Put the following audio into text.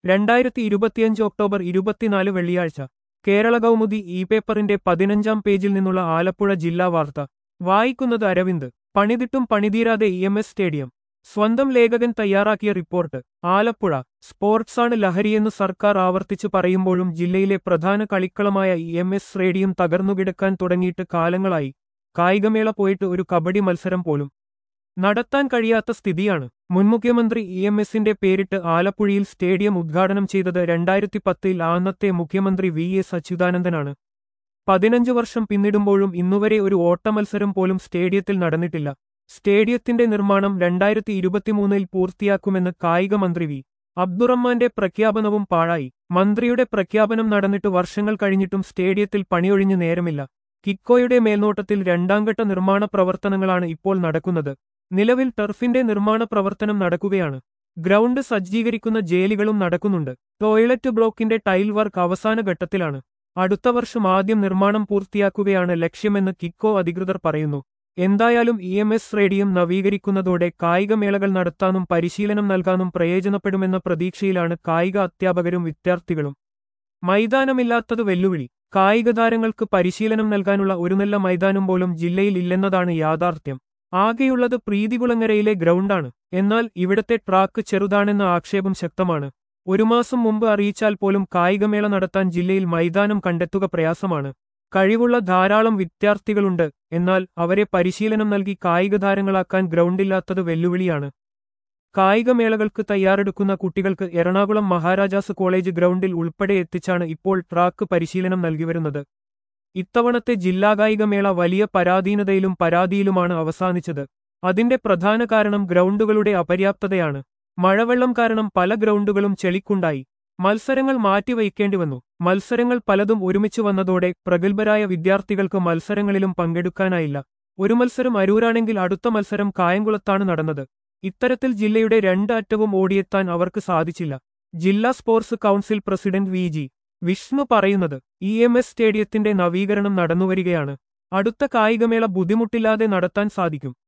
രണ്ടായിരത്തി ഇരുപത്തിയഞ്ച് ഒക്ടോബർ ഇരുപത്തിനാല് വെള്ളിയാഴ്ച കേരള കൗമുദി ഇ പേപ്പറിന്റെ പതിനഞ്ചാം പേജിൽ നിന്നുള്ള ആലപ്പുഴ ജില്ലാ വാർത്ത വായിക്കുന്നത് അരവിന്ദ് പണിതിട്ടും പണിതീരാതെ ഇ എം എസ് സ്റ്റേഡിയം സ്വന്തം ലേഖകൻ തയ്യാറാക്കിയ റിപ്പോർട്ട് ആലപ്പുഴ സ്പോർട്സാണ് ലഹരിയെന്ന് സർക്കാർ ആവർത്തിച്ചു പറയുമ്പോഴും ജില്ലയിലെ പ്രധാന കളിക്കളമായ ഇ എം എസ് സ്റ്റേഡിയം തകർന്നുകിടക്കാൻ തുടങ്ങിയിട്ട് കാലങ്ങളായി കായികമേള പോയിട്ട് ഒരു കബഡി മത്സരം പോലും നടത്താൻ കഴിയാത്ത സ്ഥിതിയാണ് മുൻ മുഖ്യമന്ത്രി ഇ എം എസിന്റെ പേരിട്ട് ആലപ്പുഴയിൽ സ്റ്റേഡിയം ഉദ്ഘാടനം ചെയ്തത് രണ്ടായിരത്തി പത്തിൽ അന്നത്തെ മുഖ്യമന്ത്രി വി എസ് അച്യുതാനന്ദനാണ് പതിനഞ്ചു വർഷം പിന്നിടുമ്പോഴും ഇന്നുവരെ ഒരു ഓട്ടമത്സരം പോലും സ്റ്റേഡിയത്തിൽ നടന്നിട്ടില്ല സ്റ്റേഡിയത്തിന്റെ നിർമ്മാണം രണ്ടായിരത്തി ഇരുപത്തിമൂന്നിൽ പൂർത്തിയാക്കുമെന്ന് കായിക മന്ത്രി വി അബ്ദുറഹ്മാന്റെ പ്രഖ്യാപനവും പാഴായി മന്ത്രിയുടെ പ്രഖ്യാപനം നടന്നിട്ട് വർഷങ്ങൾ കഴിഞ്ഞിട്ടും സ്റ്റേഡിയത്തിൽ പണിയൊഴിഞ്ഞു നേരമില്ല കിക്കോയുടെ മേൽനോട്ടത്തിൽ രണ്ടാംഘട്ട നിർമ്മാണ പ്രവർത്തനങ്ങളാണ് ഇപ്പോൾ നടക്കുന്നത് നിലവിൽ ടർഫിന്റെ നിർമ്മാണ പ്രവർത്തനം നടക്കുകയാണ് ഗ്രൗണ്ട് സജ്ജീകരിക്കുന്ന ജയിലുകളും നടക്കുന്നുണ്ട് ടോയ്ലറ്റ് ബ്ലോക്കിന്റെ ടൈൽ വർക്ക് അവസാന ഘട്ടത്തിലാണ് അടുത്ത വർഷം ആദ്യം നിർമ്മാണം പൂർത്തിയാക്കുകയാണ് ലക്ഷ്യമെന്ന് കിക്കോ അധികൃതർ പറയുന്നു എന്തായാലും ഇ എം എസ് സ്റ്റേഡിയം നവീകരിക്കുന്നതോടെ കായികമേളകൾ നടത്താനും പരിശീലനം നൽകാനും പ്രയോജനപ്പെടുമെന്ന പ്രതീക്ഷയിലാണ് കായിക അധ്യാപകരും വിദ്യാർത്ഥികളും മൈതാനമില്ലാത്തത് വെല്ലുവിളി കായിക താരങ്ങൾക്ക് പരിശീലനം നൽകാനുള്ള ഒരു നല്ല മൈതാനം പോലും ജില്ലയിൽ ഇല്ലെന്നതാണ് യാഥാർത്ഥ്യം ആകെയുള്ളത് പ്രീതികുളങ്ങരയിലെ ഗ്രൗണ്ടാണ് എന്നാൽ ഇവിടത്തെ ട്രാക്ക് ചെറുതാണെന്ന ആക്ഷേപം ശക്തമാണ് ഒരു മാസം മുമ്പ് അറിയിച്ചാൽ പോലും കായികമേള നടത്താൻ ജില്ലയിൽ മൈതാനം കണ്ടെത്തുക പ്രയാസമാണ് കഴിവുള്ള ധാരാളം വിദ്യാർത്ഥികളുണ്ട് എന്നാൽ അവരെ പരിശീലനം നൽകി കായിക താരങ്ങളാക്കാൻ ഗ്രൗണ്ടില്ലാത്തത് വെല്ലുവിളിയാണ് കായികമേളകൾക്ക് തയ്യാറെടുക്കുന്ന കുട്ടികൾക്ക് എറണാകുളം മഹാരാജാസ് കോളേജ് ഗ്രൗണ്ടിൽ ഉൾപ്പെടെ എത്തിച്ചാണ് ഇപ്പോൾ ട്രാക്ക് പരിശീലനം നൽകിവരുന്നത് ഇത്തവണത്തെ ജില്ലാ കായികമേള വലിയ പരാധീനതയിലും പരാതിയിലുമാണ് അവസാനിച്ചത് അതിന്റെ പ്രധാന കാരണം ഗ്രൗണ്ടുകളുടെ അപര്യാപ്തതയാണ് മഴവെള്ളം കാരണം പല ഗ്രൗണ്ടുകളും ചെളിക്കുണ്ടായി മത്സരങ്ങൾ മാറ്റിവയ്ക്കേണ്ടി വന്നു മത്സരങ്ങൾ പലതും ഒരുമിച്ച് വന്നതോടെ പ്രഗത്ഭരായ വിദ്യാർത്ഥികൾക്ക് മത്സരങ്ങളിലും പങ്കെടുക്കാനായില്ല ഒരു മത്സരം അരൂരാണെങ്കിൽ അടുത്ത മത്സരം കായംകുളത്താണ് നടന്നത് ഇത്തരത്തിൽ ജില്ലയുടെ രണ്ട് അറ്റവും ഓടിയെത്താൻ അവർക്ക് സാധിച്ചില്ല ജില്ലാ sports council president V G Vishnu പറയുന്നത് ഇ എം എസ് സ്റ്റേഡിയത്തിന്റെ നവീകരണം നടന്നുവരികയാണ് അടുത്ത കായികമേള ബുദ്ധിമുട്ടില്ലാതെ നടത്താൻ സാധിക്കും